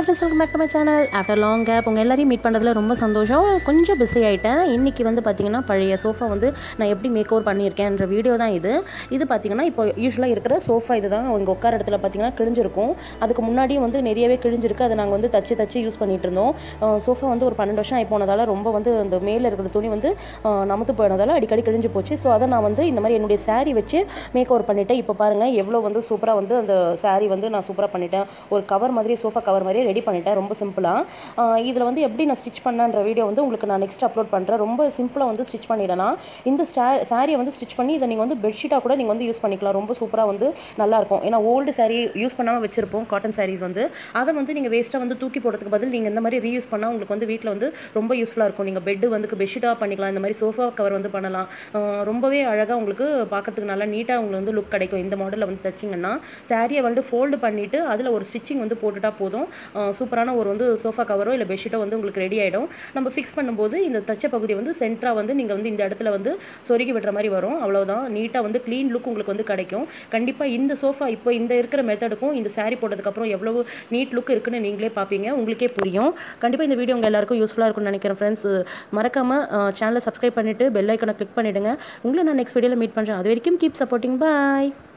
hi friends welcome back to my channel after long gap உங்கள் எல்லாரையும் meet பண்ணுறதுல ரொம்ப சந்தோஷம் கொஞ்சம் பிஸி ஆகிட்டேன் இன்றைக்கி வந்து பார்த்திங்கன்னா பழைய சோஃபா வந்து நான் எப்படி மேக் ஓவர் பண்ணியிருக்கேன்ற வீடியோ தான் இது இது பார்த்திங்கன்னா இப்போ யூஸ்வலாக இருக்கிற சோஃபா இது தான் இங்கே உட்கார இடத்துல பார்த்திங்கன்னா கிழிஞ்சிருக்கும் அதுக்கு முன்னாடியும் வந்து நிறையவே கிழிஞ்சிருக்கு அதை நாங்கள் வந்து தச்சு தச்சு யூஸ் பண்ணிகிட்டு இருந்தோம் சோஃபா வந்து ஒரு பன்னெண்டு வருஷம் ஆகி போனதால் ரொம்ப வந்து அந்த மேலே இருக்கிற துணி வந்து அஹ், நமத்து போனதால் அடிக்கடி கிழிஞ்சு போச்சு ஸோ அதை நான் வந்து இந்த மாதிரி என்னுடைய saree வச்சு மேக் ஓவர் பண்ணிட்டேன் இப்போ பாருங்கள் எவ்வளோ வந்து சூப்பராக வந்து அந்த saree வந்து நான் சூப்பராக பண்ணிட்டேன் ஒரு கவர் மாதிரி சோஃபா கவர் மாதிரியே ரெடி பண்ணிட்டேன் ரொம்ப சிம்பிளாக இதில் வந்து எப்படி நான் ஸ்டிச் பண்ணேன்ற வீடியோ வந்து உங்களுக்கு நான் நெக்ஸ்ட் அப்லோட் பண்ணுறேன் ரொம்ப சிம்பிளாக வந்து ஸ்டிச் பண்ணிடலாம் இந்த ஸ்டா சாரியை வந்து ஸ்டிச் பண்ணி இதை நீங்கள் வந்து பெட்ஷீட்டாக கூட நீங்கள் வந்து யூஸ் பண்ணிக்கலாம் ரொம்ப சூப்பராக வந்து நல்லாயிருக்கும் ஏன்னா ஓல்டு saree யூஸ் பண்ணாமல் வச்சுருப்போம் காட்டன் sarees வந்து அதை வந்து நீங்கள் வேஸ்ட்டாக வந்து தூக்கி போடுறதுக்கு பதில் நீங்கள் இந்த மாதிரி ரீயூஸ் பண்ணால் உங்களுக்கு வந்து வீட்டில் வந்து ரொம்ப யூஸ்ஃபுல்லாக இருக்கும் நீங்கள் பெட்டு வந்து பெட்ஷீட்டாக பண்ணிக்கலாம் இந்த மாதிரி சோஃபா கவர் வந்து பண்ணலாம் அஹ் ரொம்பவே அழகாக உங்களுக்கு பார்க்கறதுக்கு நல்லா நீட்டாக உங்களுக்கு வந்து லுக் கிடைக்கும் இந்த மாடலில் வந்து தச்சிங்கன்னா சாரியை வந்து ஃபோல்டு பண்ணிவிட்டு அதில் ஒரு ஸ்டிச்சிங் வந்து போட்டுட்டா போதும் அஹ் சூப்பரான ஒரு வந்து சோஃபா கவரோ இல்லை பெட்ஷீட்டோ வந்து உங்களுக்கு ரெடி ஆகிடும் நம்ம ஃபிக்ஸ் பண்ணும்போது இந்த தச்ச பகுதி வந்து சென்டராக வந்து நீங்கள் வந்து இந்த இடத்துல வந்து சொருகி விடுற மாதிரி வரும் அவ்வளோதான் நீட்டாக வந்து க்ளீன் லுக் உங்களுக்கு வந்து கிடைக்கும் கண்டிப்பாக இந்த சோஃபா இப்போ இந்த இருக்கிற மெத்தடுக்கும் இந்த saree போட்டதுக்கப்புறம் எவ்வளவு நீட் லுக் இருக்குன்னு நீங்களே பார்ப்பீங்க உங்களுக்கே புரியும் கண்டிப்பாக இந்த வீடியோ உங்கள் எல்லாருக்கும் யூஸ்ஃபுல்லாக இருக்கும்னு நினைக்கிறேன் ஃப்ரெண்ட்ஸ் மறக்காமல் சேனலை சப்ஸ்கிரைப் பண்ணிவிட்டு பெல் ஐக்கனை கிளிக் பண்ணிவிடுங்க உங்களை நான் நெக்ஸ்ட் வீடியோவில் மீட் பண்ணுறேன் அது வரைக்கும் கீப் சப்போர்ட்டிங் பாய்